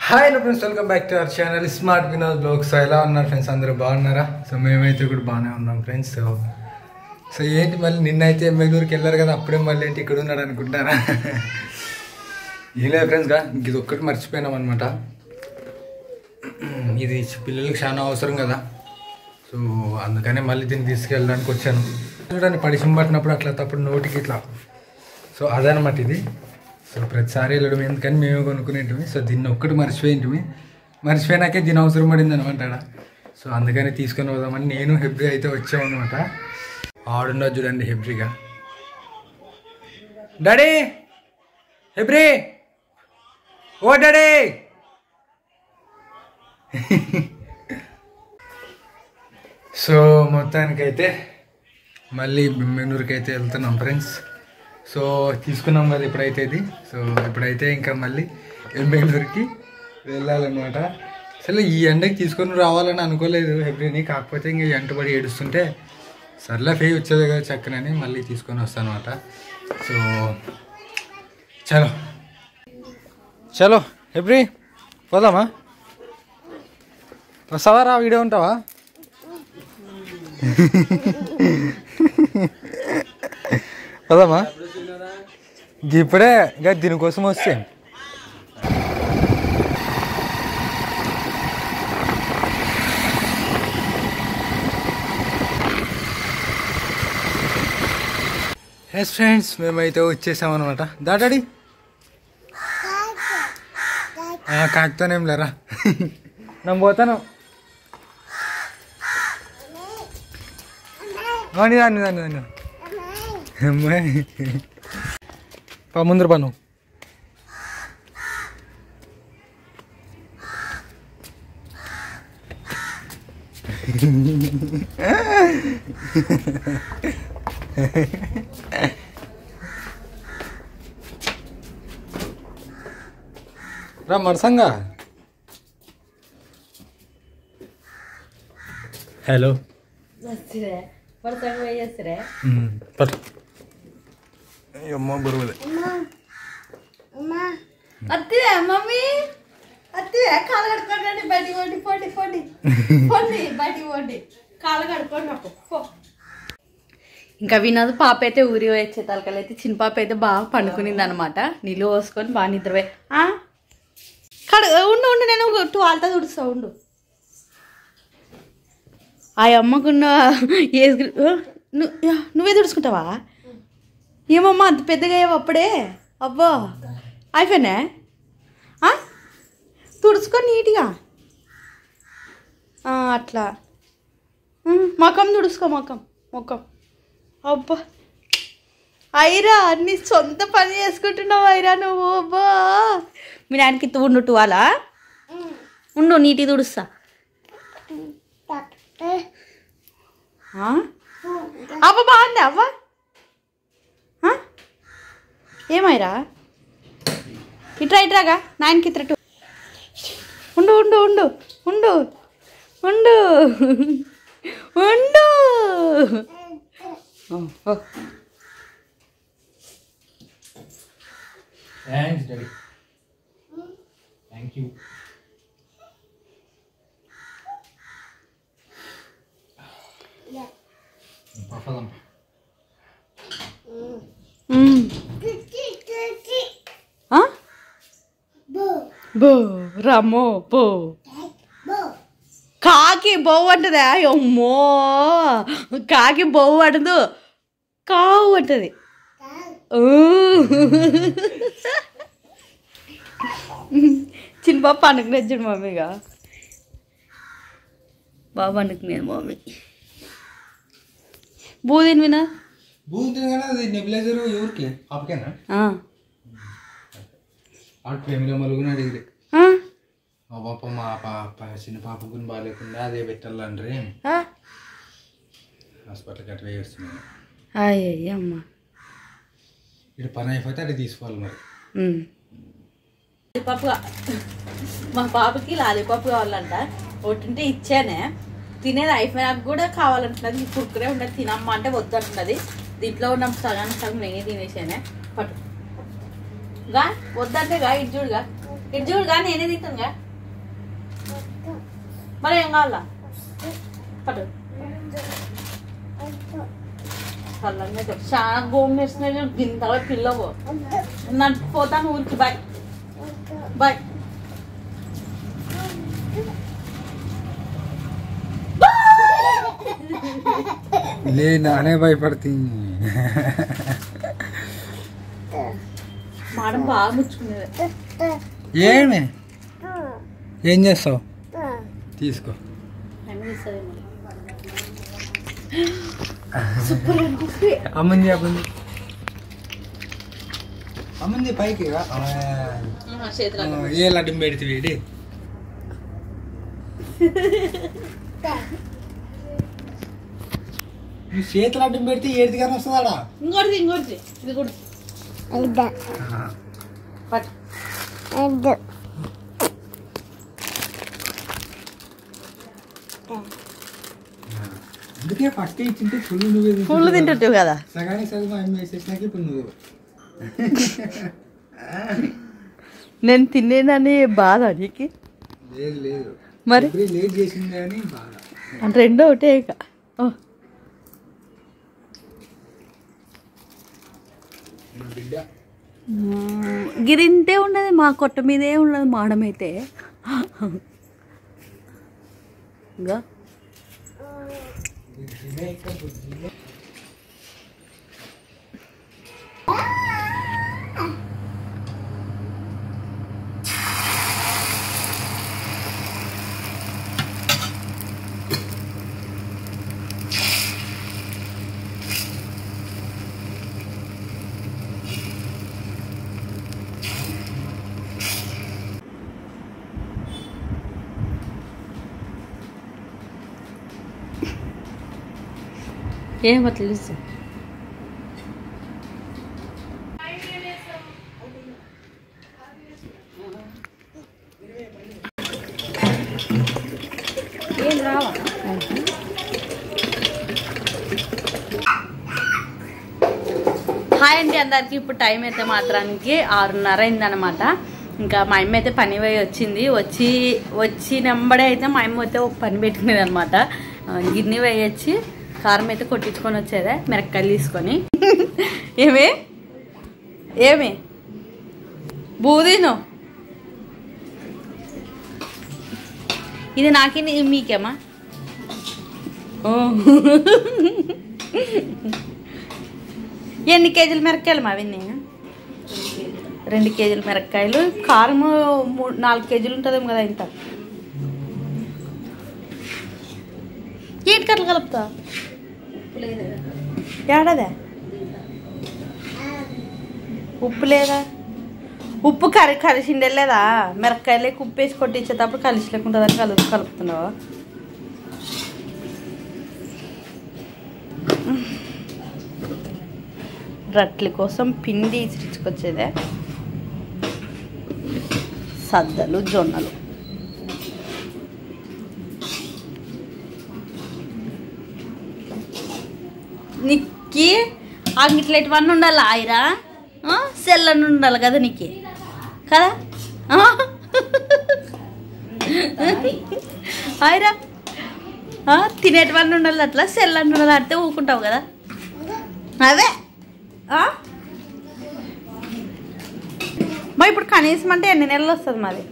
Hi hello friends welcome back to our channel smart Vinod blogs so ఎలా ఉన్నారు friends అందరూ బాగున్నారా సో మేమైతే కూడా బాగానే ఉన్నాం ఫ్రెండ్స్ సో సో ఏంటి మళ్ళీ నిన్నైతే బెంగళూరుకి వెళ్ళారు కదా అప్పుడే మళ్ళీ ఏంటి ఇక్కడ ఉన్నాడు అనుకుంటారా ఏం లేదు ఫ్రెండ్స్ గా ఇది ఒక్కటి మర్చిపోయినాం అనమాట ఇది పిల్లలకి చాలా అవసరం కదా సో అందుకనే మళ్ళీ దీన్ని తీసుకెళ్ళడానికి వచ్చాను చూడండి పడిసం పట్టినప్పుడు అట్లా తప్పుడు నోటికి ఇట్లా సో అదనమాట ఇది సో ప్రతిసారి వెళ్ళడం ఎందుకని మేమే కొనుక్కునేటివి సో దీన్ని ఒక్కటి మర్చిపోయింటివి మర్చిపోయినాకే దీని అవసరం పడింది అనమాట ఆడ సో అందుకని తీసుకొని పోదామని నేను హెబ్రి అయితే వచ్చామన్నమాట ఆడున్నా చూడండి హెబ్రిగా డాడీ హెబ్రి ఓ డాడీ సో మొత్తానికైతే మళ్ళీ బెంగళూరుకి అయితే వెళ్తున్నాం ఫ్రెండ్స్ సో తీసుకున్నాం కదా ఇప్పుడైతే ఇది సో ఇప్పుడైతే ఇంకా మళ్ళీ బెంగళూరుకి వెళ్ళాలన్నమాట అసలు ఈ ఎండకి తీసుకొని రావాలని అనుకోలేదు ఫిబ్రవరి కాకపోతే ఇంకా ఈ ఎంటబడి ఏడుస్తుంటే సర్లే ఫే వచ్చేది కదా చక్కనని మళ్ళీ తీసుకొని వస్తాను అనమాట సో చలో చలో ఎబ్రి పోదామా వస్తావా రా వీడియో ఉంటావా పోదామా ఇప్పుడే ఇంకా దీనికోసం వస్తే ఎస్ ఫ్రెండ్స్ మేమైతే వచ్చేసామన్నమాట దాటాడి కాకుతానేం లేరా నేను పోతాను దాన్ని దాన్ని దాన్ని దాన్ని అమ్మాయి పా ముందర పా నువ్వు రా మరసంగా హలో వస్తురే పడతాడు పోయేస్తురే పట్టు అమ్మ బరువులే అత్తిరే మమ్మీ అత్తిరే కాలు కడుక్కోండి బయటికి పోండి పోండి పోండి పోండి బయటికి పోండి కాలు కడుక్కోండి నాకు పో ఇంకా వినోద్ పాప అయితే ఊరి వచ్చే తలకలు అయితే చిన్న పాప అయితే బాగా పండుకునింది అనమాట నీళ్ళు పోసుకొని బాగా నిద్రపోయి ఆ? కడు ఉండు ఉండు నేను టువాల్తో తుడుస్తా ఉండు ఆ అమ్మకున్న ఏజ్ గ్రూ- ఆ, ను- యా, నువ్వే తుడుచుకుంటావా ఏమమ్మా అంత పెద్దగా అయ్యావు అప్పుడే అబ్బా అయిపోయినా ఆ? తుడుచుకో నీట్గా ఆ, అట్లా ఉమ్, మొఖం తుడుచుకో మొఖం మొఖం అబ్బా అయిరా నీ సొంత పని చేసుకుంటున్నావు అయిరా నువ్వు అబ్బా మీ నాయనకి ఇత్తు ఉండు టువాలా ఉండు నీటి తుడుస్తా ఆ? అవ్వ బాగుంది అవ్వ ఆ? ఏమైరా ఇట్రా ఇట్రాగా నాయనకి ఇట్రట్టు ఉండు ఉండు ఉండు ఉండు ఉండు ఉండు ఓ, ఓ. థ్యాంక్స్ డాడీ థ్యాంక్ యూ పఫదం మ్మ్. ఆ? బో రమ్మో బో కాకి బొవ్వు అంటదా అమ్మో కాకి బొవ్వు అంటదు కావు అంటది ఊ. చిన్న బాబు పండుకునేది చూడు మమ్మీగా బాబు పండుకునేది మమ్మీ బూదిని వినా బూతుంది కదా అది నెబిలైజర్ ఎవరికి పాపకేనా ఆడు ప్రేమిలో మలుగున అడిగిరి మా పాప మా పాప చిన్న పాప గుని బాగాలేకుండా అదే పెట్టాలండ్రి హాస్పిటల్కి అట్లా వేస్తున్నాను అయ్యమ్మ ఇటు పని అయిపోతే అది తీసుకోవాలి మరి లాలీపాప్ మా పాపకి లాలీపాప్ కావాలంట ఒకటి ఉంటే ఇచ్చానే తినేది అయిపోయినాక కూడా కావాలంటున్నది ఈ కుర్కురే ఉండదు తినమ్మా అంటే వద్దంటున్నది దీంట్లో ఉన్న సగానికి సగం నేనే తినేసానే పట్టు గా వద్దంటే గా ఇటు చూడుగా ఇటు చూడు కానీ నేనే తింటానుగా మరి ఏం కావాలా పట్టు చల్లంగా చెప్పు. చాలా గోము నేర్చిన గింతలో పిల్లవు నన్ను పోతాను ఊరికి బాయ్ బాయ్ లే నానే భయపడుతుంది మాడం బాగా ముచ్చుకునేది ఏమి ఏం చేస్తావు తీసుకో సూపర్ అనిపిస్తుంది అమ్మంది అమ్మంది అమ్మంది పైకి రా. ఆ, చేతులు ఏ లడ్డు పెడితే వీడి నువ్వు చేతులు అడ్డం పెడితే ఏడిది కానీ వస్తుందాడా ఇంకోటిది ఇంకోటిది ఇది కూడా పట్టు అందుకే ఫస్ట్ ఇచ్చింటే ఫుల్ నువ్వే తింటుంటావు. ఫుల్ తింటుంటావు కదా సగానికి సగం అమ్మ వేసేసినాక ఇప్పుడు నువ్వు నేను తినేదని బాధ నీకు లేదు లేదు మరి ఎవ్రీ లేట్ చేసింది కానీ బాగా అంటే రెండో ఒకటే ఇక ఓ, నా బిడ్డ మ్మ్. గిరింతే ఉండదు మా కొట్ట మీదే ఉండదు మాడమైతే ఇంకా ఏమో తెలుసు ఏం రావా హాయ్ అండి అందరికి ఇప్పుడు టైం అయితే మాత్రానికి ఆరున్నర అయిందనమాట ఇంకా మా అమ్మ అయితే పని పోయి వచ్చింది వచ్చి వచ్చి నెంబడే అయితే మా అమ్మ అయితే ఒక పని పెట్టుకునేది అనమాట గిన్నె వేయొచ్చి కారం అయితే కొట్టించుకొని వచ్చేదే మిరపకాయలు తీసుకొని ఏమి ఏమి బూదీను ఇది నాకి మీకేమా ఓ. ఎన్ని కేజీల మిరపకాయలు మావి నేను రెండు కేజీల మిరపకాయలు కారం మూడు నాలుగు కేజీలు ఉంటుందేమో కదా ఇంత ఏంటి కట్ల కలుపుతా ఏడాదా ఉప్పు లేదా ఉప్పు కరి కలిసిండే లేదా మిరపకాయలే ఉప్పు వేసి కొట్టించేటప్పుడు కలిసి లేకుంటుందని కలుపు కలుపుతున్నావా రట్ల కోసం పిండి ఇసుకొచ్చేదే సద్దలు జొన్నలు నీకి అంగిట్లేటివన్నీ ఉండాలి ఆయరా సెల్లని ఉండాలి కదా నీకు కదా ఆ? ఆయరా ఆ, తినేటివన్నీ ఉండాలి అట్లా సెల్లని ఉండాలి అంటే ఊకుంటావు కదా అదే ఆ? మా ఇప్పుడు కనీసం అంటే ఎన్ని నెలలు వస్తుంది మాది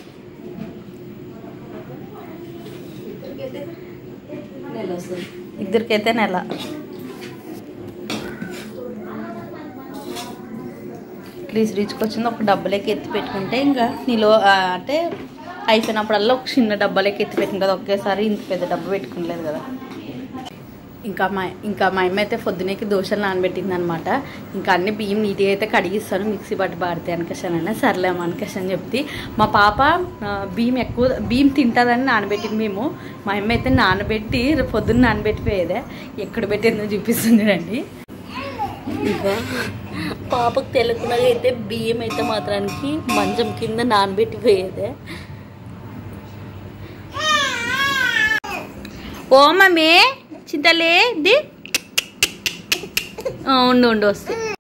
ఇద్దరికైతే నెల ప్లీజ్ రీచ్కి వచ్చింది ఒక డబ్బులకి ఎత్తి పెట్టుకుంటే ఇంకా నీలో ఆ, అంటే అయిపోయినప్పుడల్లా ఒక చిన్న డబ్బాలకి ఎత్తి పెట్టింది కదా ఒకేసారి ఇంత పెద్ద డబ్బు పెట్టుకోలేదు కదా ఇంకా మా ఇంకా మా అమ్మ అయితే పొద్దునేకి దోశలు నానబెట్టింది అనమాట ఇంకా అన్ని బియ్యం నీట్గా అయితే కడిగిస్తాను మిక్సీ పట్టి పాడితే అనకశానైనా సర్లేమో అనకశాని చెప్తే మా పాప ఆ, బియ్యం ఎక్కువ బియ్యం తింటుందని నానబెట్టింది మేము మా అమ్మ అయితే నానబెట్టి రేపు పొద్దున్న నానబెట్టిపోయేదే ఎక్కడ పెట్టిందో చూపిస్తుంది రండి ఇంకా పాపకు తెలియకుండా అయితే బియ్యం అయితే మాత్రానికి మంచం కింద నానబెట్టిపోయేదే ఓ మమ్మీ చింతలే ఇది ఆ, ఉండు ఉండు వస్తే